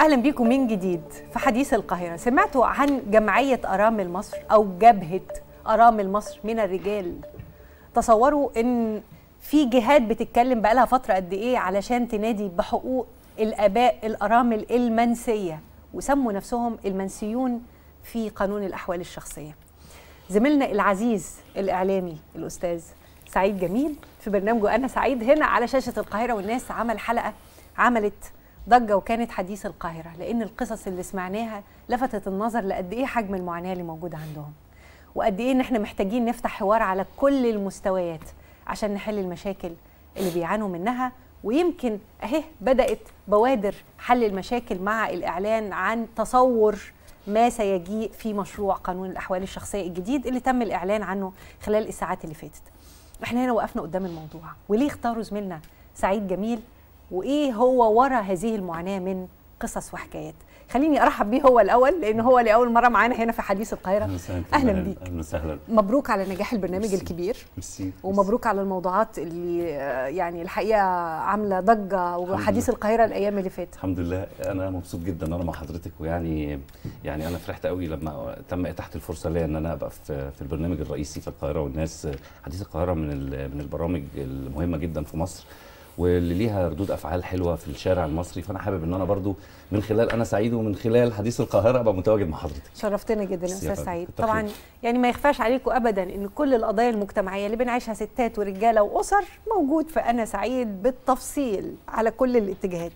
اهلا بيكم من جديد في حديث القاهره سمعتوا عن جمعيه ارامل مصر او جبهه ارامل مصر من الرجال تصوروا ان في جهات بتتكلم بقالها فتره قد ايه علشان تنادي بحقوق الاباء الارامل المنسيه وسموا نفسهم المنسيون في قانون الاحوال الشخصيه زميلنا العزيز الاعلامي الاستاذ سعيد جميل في برنامجه انا سعيد هنا على شاشه القاهره والناس عمل حلقه عملت ضجه وكانت حديث القاهره لان القصص اللي سمعناها لفتت النظر لقد ايه حجم المعاناه اللي موجوده عندهم وقد ايه ان احنا محتاجين نفتح حوار على كل المستويات عشان نحل المشاكل اللي بيعانوا منها ويمكن اهي بدات بوادر حل المشاكل مع الاعلان عن تصور ما سيجيء في مشروع قانون الاحوال الشخصيه الجديد اللي تم الاعلان عنه خلال الساعات اللي فاتت احنا هنا وقفنا قدام الموضوع وليه اختاروا زميلنا سعيد جميل وايه هو ورا هذه المعاناه من قصص وحكايات خليني ارحب بيه هو الاول لان هو لاول مره معانا هنا في حديث القاهره اهلا بيك اهلا وسهلا مبروك على نجاح البرنامج ميرسي. الكبير ميرسي ومبروك على الموضوعات اللي آه، يعني الحقيقه عامله ضجه وحديث لله. القاهره الايام اللي فاتت الحمد لله انا مبسوط جدا ان انا مع حضرتك ويعني يعني انا فرحت قوي لما تم اتاحه الفرصه ليا ان انا ابقى في في البرنامج الرئيسي في القاهره والناس حديث القاهره من ال- من البرامج المهمه جدا في مصر واللي ليها ردود افعال حلوه في الشارع المصري فانا حابب ان انا برضو من خلال انا سعيد ومن خلال حديث القاهره ابقى متواجد مع حضرتك شرفتنا جدا يا ميرسي يا استاذ فندم. سعيد كتر طبعا خيرك. يعني ما يخفاش عليكم ابدا ان كل القضايا المجتمعيه اللي بنعيشها ستات ورجاله واسر موجود في انا سعيد بالتفصيل على كل الاتجاهات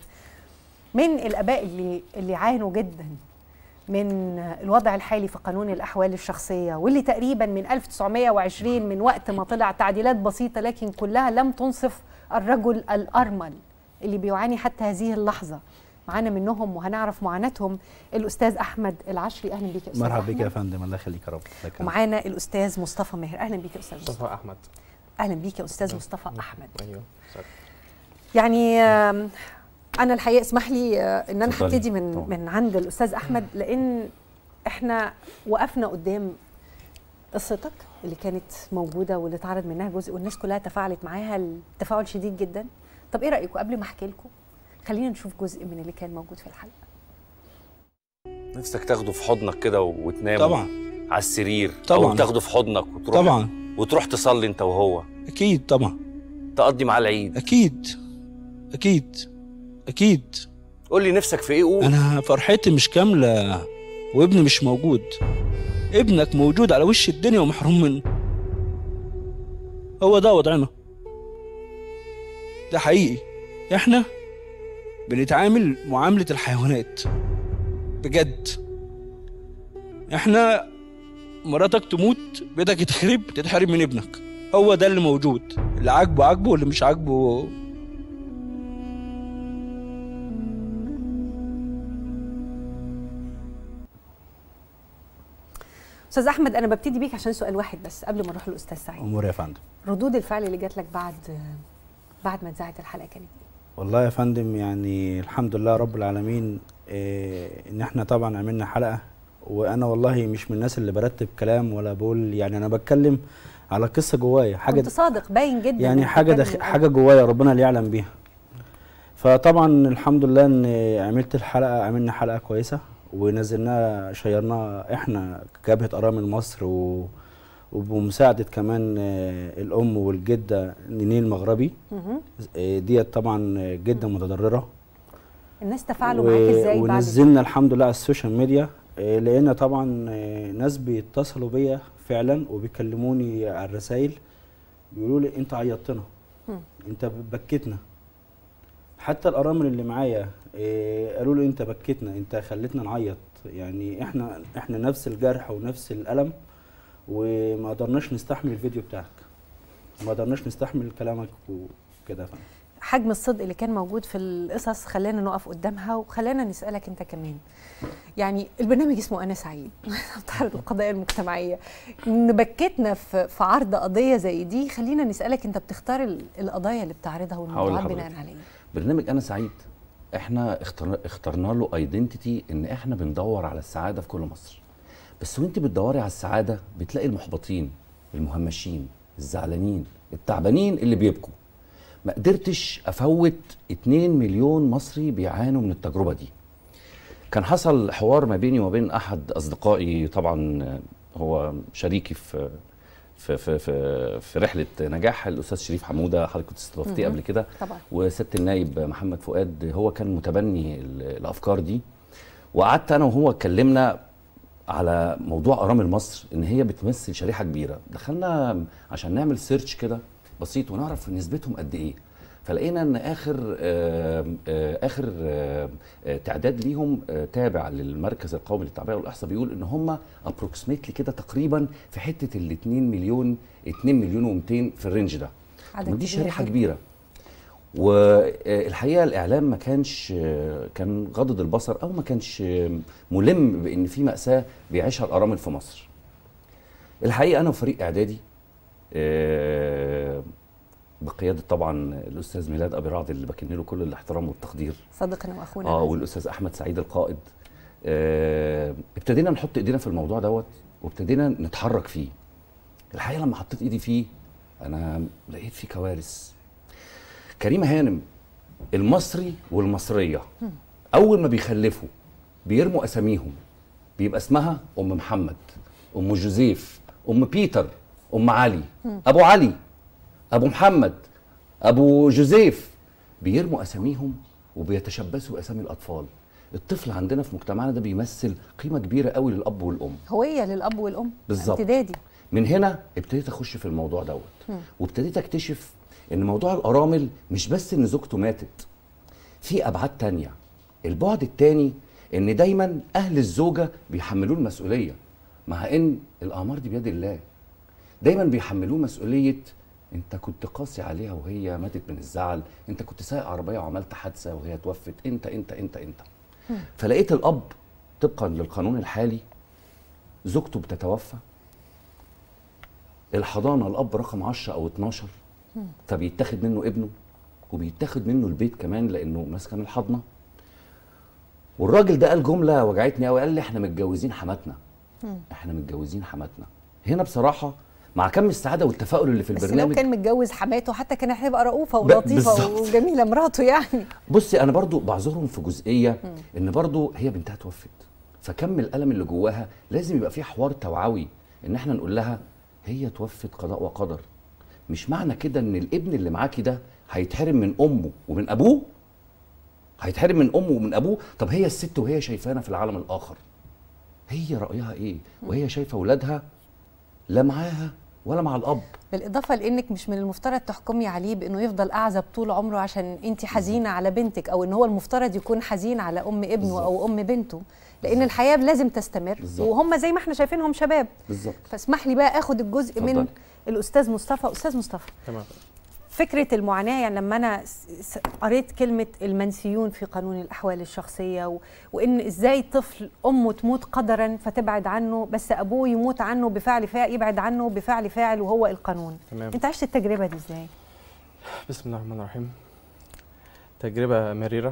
من الاباء اللي اللي عانوا جدا من الوضع الحالي في قانون الاحوال الشخصيه واللي تقريبا من 1920 من وقت ما طلع تعديلات بسيطه لكن كلها لم تنصف الرجل الارمل اللي بيعاني حتى هذه اللحظه معانا منهم وهنعرف معاناتهم الاستاذ احمد العشري اهلا بيك يا استاذ مرحبا بك أحمد. يا فندم الله يخليك يا رب الله يكرمك. ومعانا الاستاذ مصطفى ماهر اهلا بيك يا استاذ مصطفى مصطفى احمد اهلا بيك يا استاذ مصطفى احمد ايوه صح. يعني آم، انا الحقيقه اسمح لي آه، ان انا اتفضلي. هبتدي من طبعا. من عند الاستاذ احمد لان احنا وقفنا قدام قصتك اللي كانت موجوده واللي اتعرض منها جزء والناس كلها تفاعلت معاها التفاعل شديد جدا طب ايه رايكم قبل ما احكي لكم خلينا نشوف جزء من اللي كان موجود في الحلقه نفسك تاخده في حضنك كده وتنام طبعا على السرير طبعاً. او تاخده في حضنك وتروح طبعا وتروح تصلي انت وهو اكيد طبعا تقضي معاه العيد اكيد اكيد اكيد قول لي نفسك في ايه قول انا فرحتي مش كامله وابني مش موجود ابنك موجود على وش الدنيا ومحروم منه هو ده وضعنا ده حقيقي احنا بنتعامل معاملة الحيوانات بجد احنا مراتك تموت بيتك يتخرب تتحرم من ابنك هو ده اللي موجود اللي عاجبه عاجبه واللي مش عاجبه استاذ احمد انا ببتدي بيك عشان سؤال واحد بس قبل ما نروح للاستاذ سعيد امور يا فندم ردود الفعل اللي جات لك بعد بعد ما اتذاعت الحلقه كانت ايه والله يا فندم يعني الحمد لله رب العالمين إيه ان احنا طبعا عملنا حلقه وانا والله مش من الناس اللي برتب كلام ولا بقول يعني انا بتكلم على قصه جوايا حاجه كنت صادق باين جدا يعني إنك حاجه بتتكلم دخ... من حاجه جوايا ربنا اللي يعلم بيها فطبعا الحمد لله ان عملت الحلقه عملنا حلقه كويسه ونزلناها شيرناها احنا كجبهه ارامل مصر و... وبمساعده كمان آه، الام والجده نينين المغربي مهم. آه، ديت طبعا جده متضرره الناس تفاعلوا معاك ازاي بعد ونزلنا الحمد لله على السوشيال ميديا آه، لقينا طبعا آه، ناس بيتصلوا بيا فعلا وبيكلموني على الرسائل بيقولوا لي انت عيطتنا مم. انت بكيتنا حتى الارامل اللي معايا آه، قالوا لي انت بكيتنا انت خليتنا نعيط يعني احنا احنا نفس الجرح ونفس الالم وما قدرناش نستحمل الفيديو بتاعك ما قدرناش نستحمل كلامك وكده يا فندم حجم الصدق اللي كان موجود في القصص خلانا نقف قدامها وخلانا نسالك انت كمان يعني البرنامج اسمه انا سعيد بتعرض القضايا المجتمعيه ان بكتنا في في عرض قضيه زي دي خلينا نسالك انت بتختار ال- القضايا اللي بتعرضها هقول والموضوعات لحضرتك. بناء على ايه برنامج انا سعيد احنا اخترنا, اخترنا له ايدنتيتي ان احنا بندور على السعاده في كل مصر بس وانت بتدوري على السعاده بتلاقي المحبطين المهمشين الزعلانين التعبانين اللي بيبكوا ما قدرتش افوت 2 مليون مصري بيعانوا من التجربه دي كان حصل حوار ما بيني وما بين احد اصدقائي طبعا آه، هو شريكي في في في في, في رحله نجاح الاستاذ شريف حموده حضرتك كنت استضفتيه مهم. قبل كده طبعا وسياده النايب محمد فؤاد هو كان متبني ال- الافكار دي وقعدت انا وهو اتكلمنا على موضوع ارامل مصر ان هي بتمثل شريحه كبيره دخلنا عشان نعمل سيرش كده بسيط ونعرف نسبتهم قد ايه فلقينا ان اخر آه، آه، اخر آه، آه، تعداد ليهم آه، تابع للمركز القومي للتعبئه والاحصاء بيقول ان هم ابروكسيمتلي كده تقريبا في حته ال 2 مليون 2 مليون و200 في الرينج ده عدد طب ما دي كبير شريحه جداً. كبيره والحقيقه الاعلام ما كانش كان غضض البصر او ما كانش ملم بان في ماساه بيعيشها الارامل في مصر الحقيقه انا وفريق اعدادي آه، بقياده طبعا الاستاذ ميلاد ابي رعد اللي بكن له كل الاحترام والتقدير صديقنا واخونا اه العزيز. والاستاذ احمد سعيد القائد آه ابتدينا نحط ايدينا في الموضوع دوت وابتدينا نتحرك فيه الحقيقه لما حطيت ايدي فيه انا لقيت فيه كوارث كريمه هانم المصري والمصريه اول ما بيخلفوا بيرموا اساميهم بيبقى اسمها ام محمد ام جوزيف ام بيتر ام علي ابو علي ابو محمد ابو جوزيف بيرموا اساميهم وبيتشبثوا باسامي الاطفال الطفل عندنا في مجتمعنا ده بيمثل قيمه كبيره قوي للاب والام هويه للاب والام بالظبط. امتدادي من هنا ابتديت اخش في الموضوع دوت وابتديت اكتشف ان موضوع الارامل مش بس ان زوجته ماتت في ابعاد تانية البعد التاني ان دايما اهل الزوجه بيحملوه المسؤوليه مع ان الاعمار دي بيد الله دايما بيحملوه مسؤوليه انت كنت قاسي عليها وهي ماتت من الزعل انت كنت سايق عربيه وعملت حادثه وهي توفت انت انت انت انت فلقيت الاب طبقا للقانون الحالي زوجته بتتوفى الحضانه الاب رقم 10 او 12 فبيتاخد منه ابنه وبيتاخد منه البيت كمان لانه ماسكن الحضنه والراجل ده قال جمله وجعتني قوي قال لي احنا متجوزين حماتنا احنا متجوزين حماتنا هنا بصراحه مع كم السعاده والتفاؤل اللي في بس لو البرنامج كان متجوز حماته حتى كان هيبقى رؤوفه ب- ولطيفه بالظبط. وجميله مراته يعني بصي انا برضو بعذرهم في جزئيه ان برضو هي بنتها توفت فكم الالم اللي جواها لازم يبقى في حوار توعوي ان احنا نقول لها هي توفت قضاء وقدر مش معنى كده ان الابن اللي معاكي ده هيتحرم من امه ومن ابوه هيتحرم من امه ومن ابوه طب هي الست وهي شايفانا في العالم الاخر هي رايها ايه وهي شايفه اولادها لا معاها ولا مع الاب بالاضافه لانك مش من المفترض تحكمي عليه بانه يفضل اعزب طول عمره عشان انت حزينه على بنتك او ان هو المفترض يكون حزين على ام ابنه بالظبط. او ام بنته لان الحياه لازم تستمر بالظبط. وهم زي ما احنا شايفينهم شباب بالظبط فاسمح لي بقى اخد الجزء من اتفضلي. الاستاذ مصطفى استاذ مصطفى تمام فكره المعاناه يعني لما انا س- س- قريت كلمه المنسيون في قانون الاحوال الشخصيه و... وان ازاي طفل امه تموت قدرا فتبعد عنه بس ابوه يموت عنه بفعل فاعل يبعد عنه بفعل فاعل وهو القانون تمام انت عشت التجربه دي ازاي بسم الله الرحمن الرحيم تجربة مريرة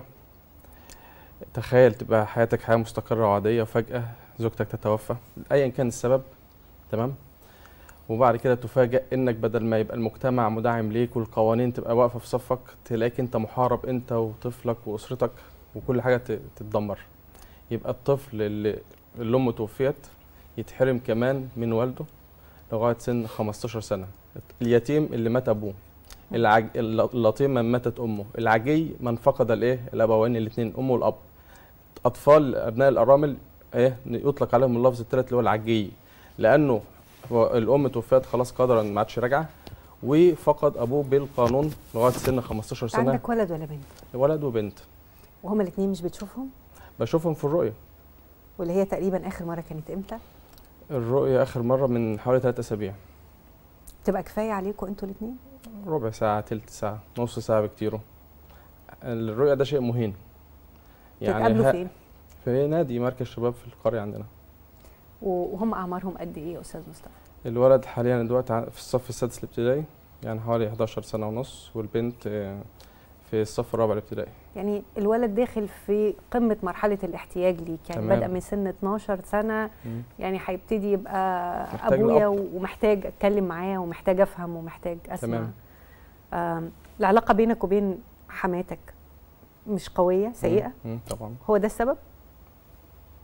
تخيل تبقى حياتك حياة مستقرة وعادية وفجأة زوجتك تتوفى أيا كان السبب تمام وبعد كده تفاجأ إنك بدل ما يبقى المجتمع مدعم ليك والقوانين تبقى واقفة في صفك تلاقيك أنت محارب أنت وطفلك وأسرتك وكل حاجة ت- تتدمر يبقى الطفل اللي اللي أمه توفيت يتحرم كمان من والده لغاية سن 15 سنة اليتيم اللي مات أبوه العج... اللطيم من ماتت امه العجي من فقد الايه الابوين الاثنين امه والاب اطفال ابناء الارامل ايه يطلق عليهم اللفظ الثالث اللي هو العجي لانه هو الام توفيت خلاص قدرا ما عادش راجعه وفقد ابوه بالقانون لغايه سن 15 سنه عندك ولد ولا بنت ولد وبنت وهما الاثنين مش بتشوفهم بشوفهم في الرؤيه واللي هي تقريبا اخر مره كانت امتى الرؤيه اخر مره من حوالي ثلاثة اسابيع تبقى كفايه عليكم انتوا الاثنين ربع ساعه تلت ساعه نص ساعه بكتيره الرؤيه ده شيء مهين تتقابلوا ه- فين في نادي مركز شباب في القريه عندنا وهم اعمارهم قد ايه يا استاذ مصطفى الولد حاليا دلوقتي ع- في الصف السادس الابتدائي يعني حوالي 11 سنة ونص والبنت آه، في الصف الرابع الابتدائي يعني الولد داخل في قمه مرحله الاحتياج ليك يعني تمام. بادئه من سن 12 سنه مم. يعني هيبتدي يبقى محتاج ابويا الأب. ومحتاج اتكلم معاه ومحتاج افهم ومحتاج اسمع تمام. آم، العلاقه بينك وبين حماتك مش قويه سيئه مم. مم. طبعا هو ده السبب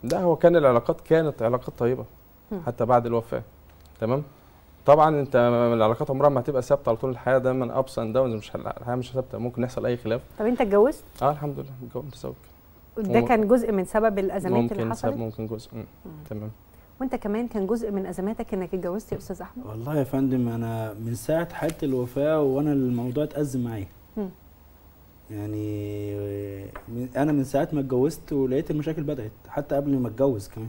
لا هو كان العلاقات كانت علاقات طيبه مم. حتى بعد الوفاه تمام طبعا انت العلاقات عمرها ما هتبقى ثابته على طول الحياه دايما ابس اند داونز مش الحياه مش ثابته ممكن يحصل اي خلاف طب انت اتجوزت اه الحمد لله متجوز متزوج ده وم- كان جزء من سبب الازمات اللي ممكن سبب حصلت ممكن جزء مم. تمام وانت كمان كان جزء من ازماتك انك اتجوزت يا استاذ احمد والله يا فندم انا من ساعه حاله الوفاه وانا الموضوع اتأزم معايا مم. يعني من- انا من ساعه ما اتجوزت ولقيت المشاكل بدات حتى قبل ما اتجوز كمان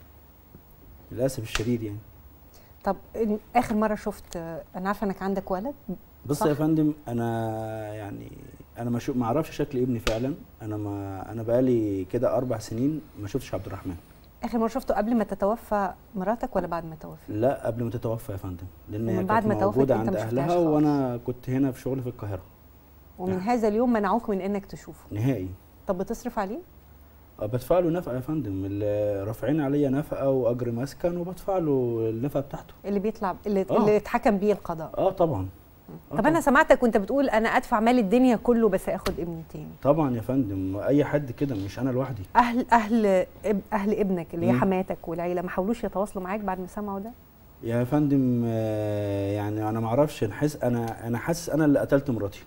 للاسف الشديد يعني طب إن- اخر مره شفت انا عارفه انك عندك ولد بص صح. يا فندم انا يعني انا ما شو ما اعرفش شكل ابني فعلا انا ما انا بقالي كده اربع سنين ما شفتش عبد الرحمن اخر مره شفته قبل ما تتوفى مراتك ولا بعد ما توفى لا قبل ما تتوفى يا فندم لان ومن هي بعد كانت ما توفت موجوده أنت عند ما شفتهاش اهلها خالص. وانا كنت هنا في شغل في القاهره ومن هذا اليوم منعوك من انك تشوفه نهائي طب بتصرف عليه أه، بدفع له نفقه يا فندم اللي رافعين عليا نفقه واجر مسكن وبدفع له النفقه بتاعته اللي بيطلع اللي, آه. اللي اتحكم بيه القضاء اه طبعا آه طب انا سمعتك وانت بتقول انا ادفع مال الدنيا كله بس اخد ابني تاني طبعا يا فندم اي حد كده مش انا لوحدي اهل اهل اب- اهل ابنك اللي هي مم. حماتك والعيله ما حاولوش يتواصلوا معاك بعد ما سمعوا ده يا فندم آه، يعني انا ما اعرفش نحس انا انا حاسس انا اللي قتلت مراتي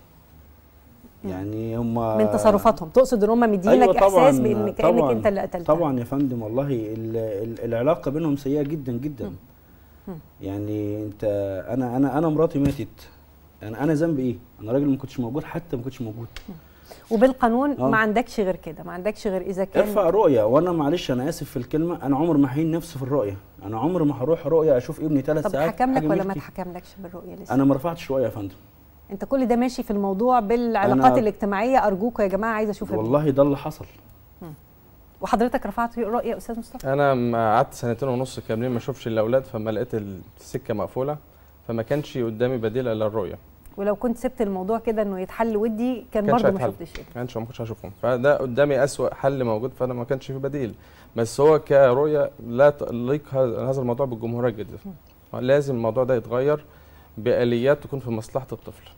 يعني هم من تصرفاتهم تقصد ان هم مدينك أيوة طبعاً، احساس بان كانك طبعاً، انت اللي قتلتها طبعا يا فندم والله ال- ال- العلاقه بينهم سيئه جدا جدا مم. يعني انت انا انا انا مراتي ماتت انا انا ذنبي ايه انا راجل ما كنتش موجود حتى ما كنتش موجود وبالقانون آه. ما عندكش غير كده ما عندكش غير اذا كان ارفع رؤيه وانا معلش انا اسف في الكلمه انا عمر ما هين نفسي في الرؤيه انا عمر ما هروح رؤيه اشوف ابني ثلاث طب ساعات اتحكم لك حاجة ولا ما ملكي. اتحكملكش بالرؤيه لسه انا ما رفعتش رؤيه يا فندم انت كل ده ماشي في الموضوع بالعلاقات أنا- الاجتماعيه ارجوكوا يا جماعه عايزه اشوف ابني. والله ده اللي حصل وحضرتك رفعت رؤيه يا استاذ مصطفى انا ما قعدت سنتين ونص كاملين ما اشوفش الاولاد فما لقيت السكه مقفوله فما كانش قدامي بديل الا الرؤيه ولو كنت سبت الموضوع كده انه يتحل ودي كان كانش برضه ما هيتحل. شفتش ابني ما كانش ما كنتش هشوفهم فده قدامي اسوأ حل موجود فانا ما كانش في بديل بس هو كرؤيه لا تليق هذا هذا الموضوع بالجمهوريه الجديده لازم الموضوع ده يتغير باليات تكون في مصلحه الطفل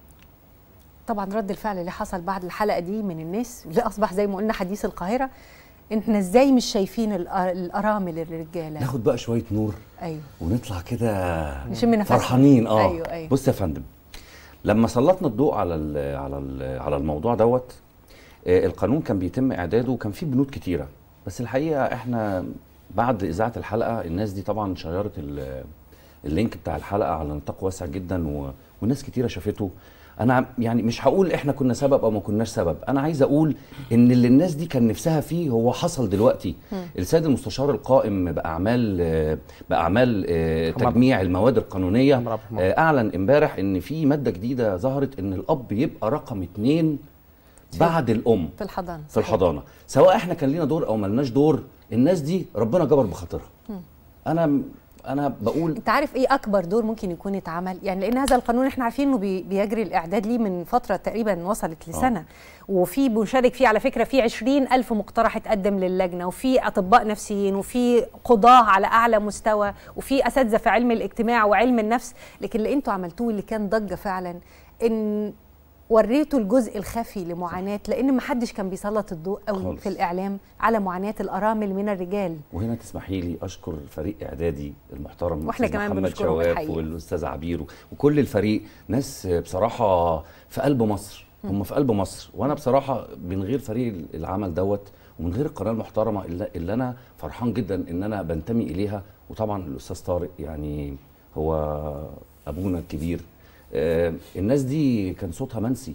طبعا رد الفعل اللي حصل بعد الحلقه دي من الناس اللي اصبح زي ما قلنا حديث القاهره احنا ازاي مش شايفين الأ- الارامل الرجاله ناخد بقى شويه نور ايوه ونطلع كده نشم نفسنا فرحانين اه أيوة، أيوة. بص يا فندم لما سلطنا الضوء على ال على ال على الموضوع دوت آه، القانون كان بيتم اعداده وكان فيه بنود كتيره بس الحقيقه احنا بعد اذاعه الحلقه الناس دي طبعا شيرت ال- اللينك بتاع الحلقه على نطاق واسع جدا و... وناس كتيره شافته انا يعني مش هقول احنا كنا سبب او ما كناش سبب انا عايز اقول ان اللي الناس دي كان نفسها فيه هو حصل دلوقتي السيد المستشار القائم باعمال آه، باعمال آه، محمد- تجميع المواد القانونيه محمد عبد الرحمن. آه، اعلن امبارح ان في ماده جديده ظهرت ان الاب يبقى رقم اتنين بعد الام في الحضانه في الحضانه سواء احنا كان لينا دور او ملناش دور الناس دي ربنا جبر بخاطرها انا انا بقول انت عارف ايه اكبر دور ممكن يكون اتعمل يعني لان هذا القانون احنا عارفين انه بي- بيجري الاعداد ليه من فتره تقريبا وصلت لسنه وفي مشارك فيه على فكره في 20 الف مقترح اتقدم للجنه وفي اطباء نفسيين وفي قضاه على اعلى مستوى وفي اساتذه في علم الاجتماع وعلم النفس لكن اللي انتوا عملتوه اللي كان ضجه فعلا ان وريتوا الجزء الخفي لمعاناه لان ما حدش كان بيسلط الضوء قوي خالص. في الاعلام على معاناه الارامل من الرجال وهنا تسمحي لي اشكر فريق اعدادي المحترم واحنا الأستاذ كمان محمد بنشكرهم شواف الحقيقة. والاستاذ عبير وكل الفريق ناس بصراحه في قلب مصر هم في قلب مصر وانا بصراحه من غير فريق العمل دوت ومن غير القناه المحترمه اللي, اللي انا فرحان جدا ان انا بنتمي اليها وطبعا الاستاذ طارق يعني هو ابونا الكبير آه، الناس دي كان صوتها منسي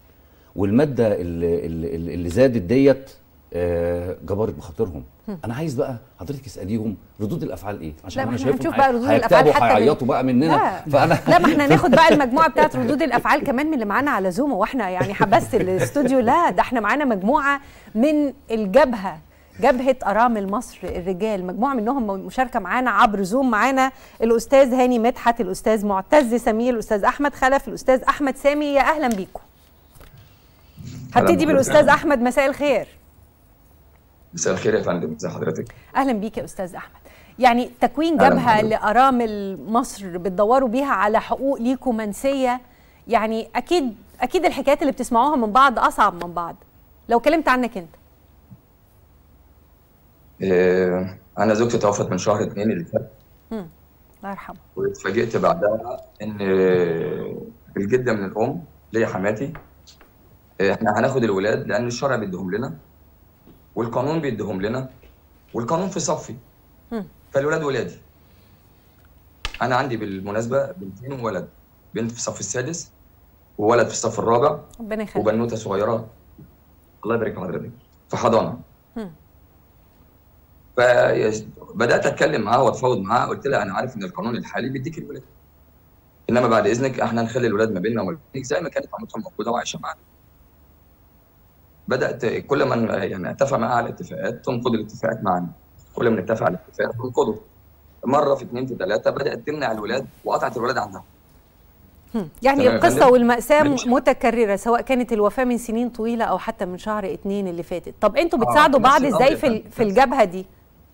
والماده اللي, اللي, اللي زادت ديت آه، جبرت بخاطرهم انا عايز بقى حضرتك اساليهم ردود الافعال ايه عشان لا، ما انا احنا شايفهم هنشوف هي- بقى ردود الأفعال هيكتئبوا، حتى من- هيعيطوا بقى مننا لا. فانا لا ما احنا ناخد بقى المجموعه بتاعت ردود الافعال كمان من اللي معانا على زوم واحنا يعني حبست الاستوديو لا ده احنا معانا مجموعه من الجبهه جبهه ارامل مصر الرجال مجموعه منهم مشاركه معانا عبر زوم معانا الاستاذ هاني مدحت الاستاذ معتز سمير الاستاذ احمد خلف الاستاذ احمد سامي يا اهلا بيكم هبتدي بحضرتك. بالاستاذ احمد مساء الخير مساء الخير يا فندم ازي حضرتك اهلا بيك يا استاذ احمد يعني تكوين أهلاً جبهه بحضرتك. لارامل مصر بتدوروا بيها على حقوق ليكم منسيه يعني اكيد اكيد الحكايات اللي بتسمعوها من بعض اصعب من بعض لو كلمت عنك انت آه، انا زوجتي توفت من شهر اتنين اللي فات الله يرحمه واتفاجئت بعدها ان آه، الجده من الام اللي هي حماتي آه، احنا هناخد الولاد لان الشرع بيديهم لنا والقانون بيديهم لنا والقانون في صفي مم. فالولاد ولادي انا عندي بالمناسبه بنتين وولد بنت في الصف السادس وولد في الصف الرابع ربنا يخليك وبنوته صغيره الله يبارك في حضرتك في حضانه مم. فبدات اتكلم معاها واتفاوض معاها قلت لها انا عارف ان القانون الحالي بيديك الولاد انما بعد اذنك احنا نخلي الولاد ما بيننا وما بينك زي ما كانت مامتهم موجوده وعايشه معانا بدات كل ما ن- يعني اتفق معاها على اتفاقات تنقض الاتفاقات معانا كل ما نتفق على اتفاق تنقضه مره في اثنين في ثلاثه بدات تمنع الولاد وقطعت الولاد عندها هم. يعني تمام يا القصة فندم؟ والمأساة ماشي. متكررة سواء كانت الوفاة من سنين طويلة أو حتى من شهر اتنين اللي فاتت طب أنتوا آه، بتساعدوا نفس بعض الأمر إزاي يا في ال- فندم. في الجبهة دي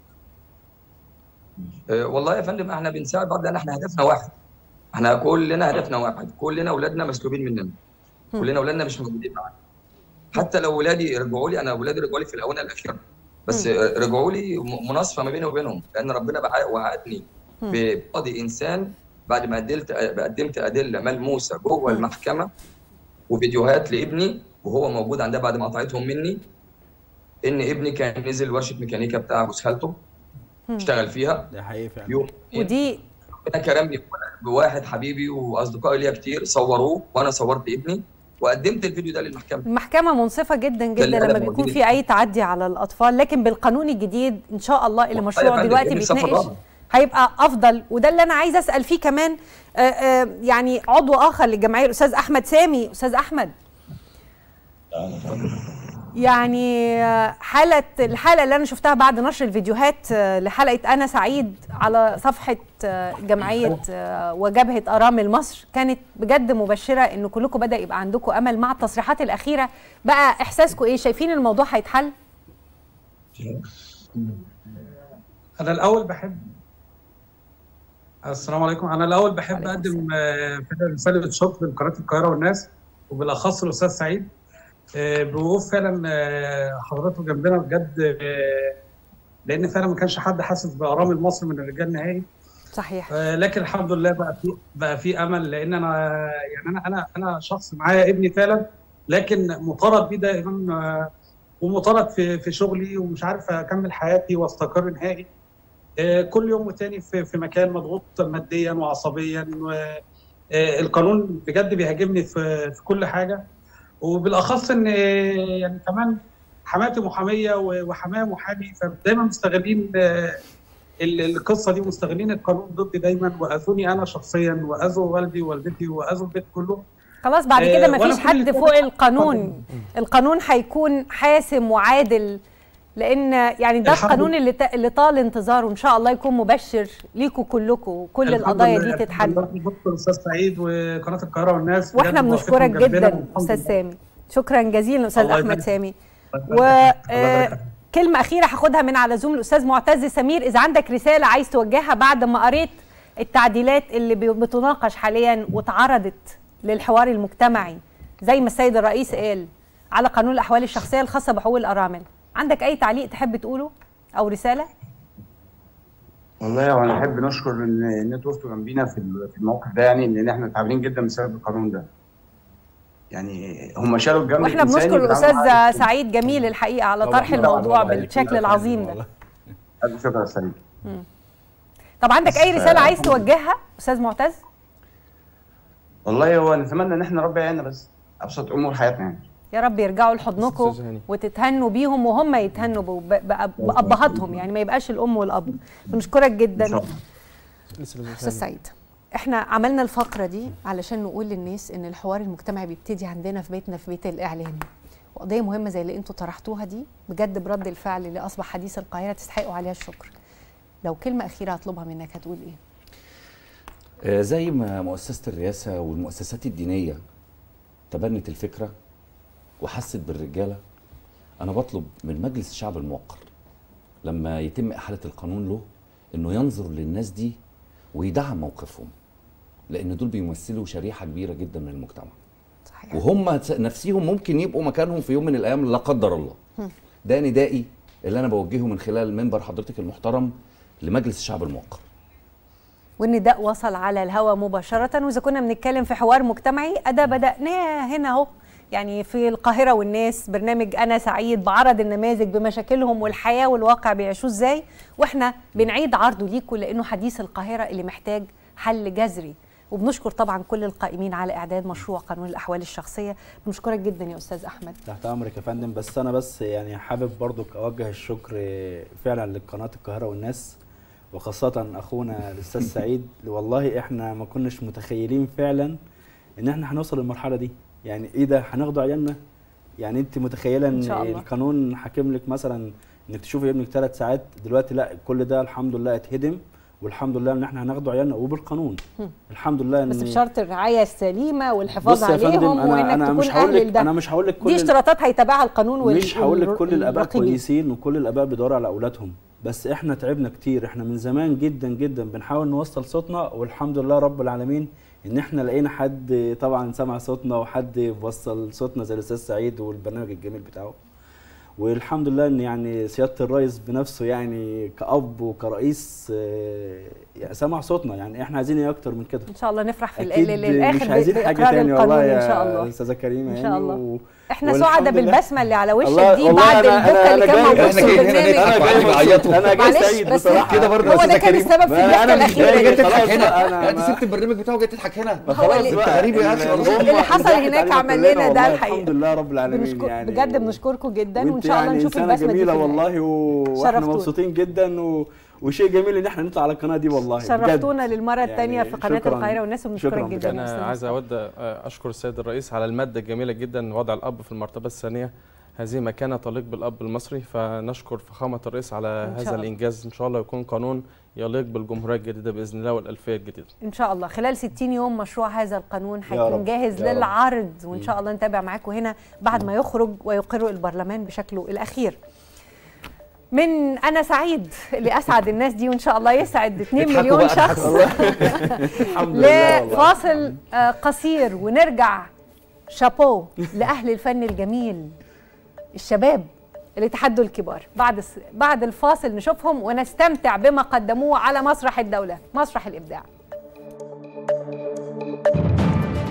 آه، والله يا فندم احنا بنساعد بعض لان احنا هدفنا واحد احنا كلنا هدفنا واحد كلنا اولادنا مسلوبين مننا كلنا اولادنا مش موجودين معانا حتى لو ولادي رجعوا لي انا اولادي رجعوا لي في الاونه الاخيره بس آه، رجعوا لي م- مناصفه ما بيني وبينهم لان ربنا بع- وعدني بقاضي انسان بعد ما قدمت قدمت ادله ملموسه جوه المحكمه وفيديوهات لابني وهو موجود عندها بعد ما قطعتهم مني ان ابني كان نزل ورشه ميكانيكا بتاع جوز خالته اشتغل فيها ده حقيقي فعلا يوم ودي ربنا كرمني بواحد حبيبي واصدقائي ليا كتير صوروه وانا صورت ابني وقدمت الفيديو ده للمحكمه المحكمة منصفة جدا جدا اللي أنا لما بيكون موجود. في أي تعدي على الأطفال لكن بالقانون الجديد إن شاء الله اللي والله مشروع يا فندم، دلوقتي إيه الصف بيتناقش الرابع؟ هيبقى أفضل وده اللي أنا عايزة أسأل فيه كمان آه، آه، يعني عضو آخر للجمعية الأستاذ أحمد سامي أستاذ أحمد يعني آه، حالة الحالة اللي أنا شفتها بعد نشر الفيديوهات آه، لحلقة أنا سعيد على صفحة آه، جمعية آه، وجبهة أرامل مصر كانت بجد مبشرة إن كلكم بدأ يبقى عندكم أمل مع التصريحات الأخيرة بقى إحساسكم إيه شايفين الموضوع هيتحل؟ انا الاول بحب السلام عليكم انا الاول بحب وعليكم اقدم آه، رساله شكر لقناه القاهره والناس وبالاخص الاستاذ سعيد آه، بوقوف فعلا آه، حضرته جنبنا بجد آه، لان فعلا ما كانش حد حاسس بارامل مصر من الرجال نهائي صحيح آه، لكن الحمد لله بقى في بقى في امل لان انا يعني انا انا انا شخص معايا ابني فعلا لكن مطارد بيه دائما آه، ومطارد في في شغلي ومش عارف اكمل حياتي واستقر نهائي آه، كل يوم والتاني في في مكان مضغوط ماديا وعصبيا والقانون بجد بيهاجمني في في كل حاجه وبالاخص ان آه، يعني كمان حماتي محاميه و- وحماه محامي فدايما مستغلين آه، ال- القصه دي مستغلين القانون ضدي دايما واذوني انا شخصيا واذوا والدي ووالدتي واذوا البيت كله خلاص بعد آه، كده وأنا مفيش كل حد اللي فوق فات- القانون القانون هيكون حاسم وعادل لان يعني ده الحمد القانون اللي ت- اللي طال انتظاره ان شاء الله يكون مبشر ليكم كلكم وكل الحمد القضايا لله، دي الحمد تتحل لله. بشكر الاستاذ سعيد وقناه القاهره والناس واحنا بجد بنشكرك واقفين جنبنا جدا والحمد استاذ لله. سامي شكرا جزيلا استاذ الله احمد يبارك. سامي الله يبارك فيك. الله يبارك فيك. وكلمة أخيرة هاخدها من على زوم الأستاذ معتز سمير إذا عندك رسالة عايز توجهها بعد ما قريت التعديلات اللي بي- بتناقش حاليا واتعرضت للحوار المجتمعي زي ما السيد الرئيس قال على قانون الأحوال الشخصية الخاصة بحقوق الأرامل عندك أي تعليق تحب تقوله أو رسالة؟ والله وانا احب نشكر ان ان انتوا وقفتوا جنبينا في ال- في الموقف ده يعني لان احنا تعبانين جدا بسبب القانون ده. يعني هم شالوا الجنب واحنا الإنساني بنشكر بتاعهم الأستاذ عادي. سعيد جميل الحقيقة على طبعاً، طرح طبعاً، الموضوع طبعاً. بالشكل العظيم ده ألف شكر يا سعيد. طب عندك أي رسالة عايز توجهها أستاذ معتز؟ والله هو نتمنى ان احنا ربنا يعيننا بس ابسط امور حياتنا يعني. يا رب يرجعوا لحضنكم أستاذ هاني. وتتهنوا بيهم وهم يتهنوا ب- ب- بأبهاتهم يعني ما يبقاش الأم والأب بنشكرك ان شاء جدا الله. لسه لازم أستاذ نتكلم. سعيد احنا عملنا الفقرة دي علشان نقول للناس ان الحوار المجتمعي بيبتدي عندنا في بيتنا في بيت الإعلام وقضية مهمة زي اللي انتوا طرحتوها دي بجد برد الفعل اللي أصبح حديث القاهرة تستحقوا عليها الشكر لو كلمة أخيرة هطلبها منك هتقول إيه؟ آه، زي ما مؤسسة الرئاسة والمؤسسات الدينية تبنت الفكرة وحست بالرجالة أنا بطلب من مجلس الشعب الموقر لما يتم إحالة القانون له إنه ينظر للناس دي ويدعم موقفهم لأن دول بيمثلوا شريحة كبيرة جدا من المجتمع صحيح وهم نفسيهم ممكن يبقوا مكانهم في يوم من الأيام لا قدر الله ده ندائي اللي انا بوجهه من خلال منبر حضرتك المحترم لمجلس الشعب الموقر وان ده وصل على الهواء مباشره واذا كنا بنتكلم في حوار مجتمعي ده بداناه هنا اهو يعني في القاهره والناس برنامج انا سعيد بعرض النماذج بمشاكلهم والحياه والواقع بيعيشوه ازاي واحنا بنعيد عرضه ليكم لانه حديث القاهره اللي محتاج حل جذري وبنشكر طبعا كل القائمين على اعداد مشروع قانون الاحوال الشخصيه بنشكرك جدا يا استاذ احمد تحت امرك يا فندم بس انا بس يعني حابب برضو اوجه الشكر فعلا لقناه القاهره والناس وخاصه اخونا الاستاذ سعيد والله احنا ما كناش متخيلين فعلا ان احنا هنوصل للمرحله دي يعني ايه ده هناخده عيالنا يعني انت متخيله إن ان شاء الله. القانون حاكم لك مثلا انك تشوفي ابنك ثلاث ساعات دلوقتي لا كل ده الحمد لله اتهدم والحمد لله ان احنا هناخده عيالنا وبالقانون هم. الحمد لله ان بس بشرط الرعايه السليمه والحفاظ بص يا فندم عليهم انا وانك انا تكون مش هقول اهل لك لده انا مش هقول لك دي كل اشتراطات هيتبعها القانون وال- مش هقول لك كل الاباء والراقبين. كويسين وكل الاباء بيدوروا على اولادهم بس احنا تعبنا كتير احنا من زمان جدا جدا بنحاول نوصل صوتنا والحمد لله رب العالمين ان احنا لقينا حد طبعا سمع صوتنا وحد وصل صوتنا زي الاستاذ سعيد والبرنامج الجميل بتاعه والحمد لله ان يعني سياده الرئيس بنفسه يعني كاب وكرئيس آه، يعني سمع صوتنا يعني احنا عايزين ايه اكتر من كده ان شاء الله نفرح في اكيد ال- الاخر مش عايزين حاجه بإقرار تاني القانون والله ان شاء الله يا استاذه كريمه إن يعني شاء الله. و... احنا والحمد سعداء لله. بالبسمه اللي على وشك الله- دي والله بعد أنا- البكا أنا- اللي أنا كان جاي- موجود إحنا في جايين هنا البرنامج نضحك انا وقاعدين جاي بيعيطوا. انا جاي معلش سعيد بس بصراحه كده برضه هو يا ده استاذه كان كريم السبب في ما الضحكه أنا مش الاخيره جاي جاي دي. جاي تضحك خلاص هنا بقى، أنا لا، انت ما- سبت البرنامج بتاعه وجاي تضحك هنا ما هو خلاص اللي- بقى التغريب يا أخي، ال- والله. الغمة اللي حصل انزاحت هناك علينا عمل كلنا لنا ده والله، الحقيقة. الحمد لله رب العالمين بنشكر يعني بجد بنشكركم جدا وان وانت شاء الله يعني نشوف إنسانة البسمه دي جميله في النهاية. والله و... واحنا شرفتونا. مبسوطين جدا و... وشيء جميل ان احنا نطلع على القناه دي والله بجد. شرفتونا للمره الثانيه يعني في قناه شكراً. القاهره والناس وبنشكرك شكراً جدا يا انا أستاذ عايز مصطفى. اود اشكر السيد الرئيس على الماده الجميله جدا وضع الاب في المرتبه الثانيه هذه مكانه تليق بالاب المصري فنشكر فخامه الرئيس على إن شاء هذا الله. الانجاز ان شاء الله يكون قانون يليق بالجمهوريه الجديده باذن الله والالفيه الجديده ان شاء الله خلال 60 يوم مشروع هذا القانون يا هيكون رب، جاهز يا رب. للعرض وان شاء الله نتابع معاكم هنا بعد ما يخرج ويقر البرلمان بشكله الاخير من انا سعيد اللي اسعد الناس دي وان شاء الله يسعد 2 اضحكوا مليون بقى، شخص الحمد لله والله. لفاصل آه، قصير ونرجع شابو لاهل الفن الجميل الشباب اللي تحدوا الكبار بعد الس- بعد الفاصل نشوفهم ونستمتع بما قدموه على مسرح الدوله مسرح الابداع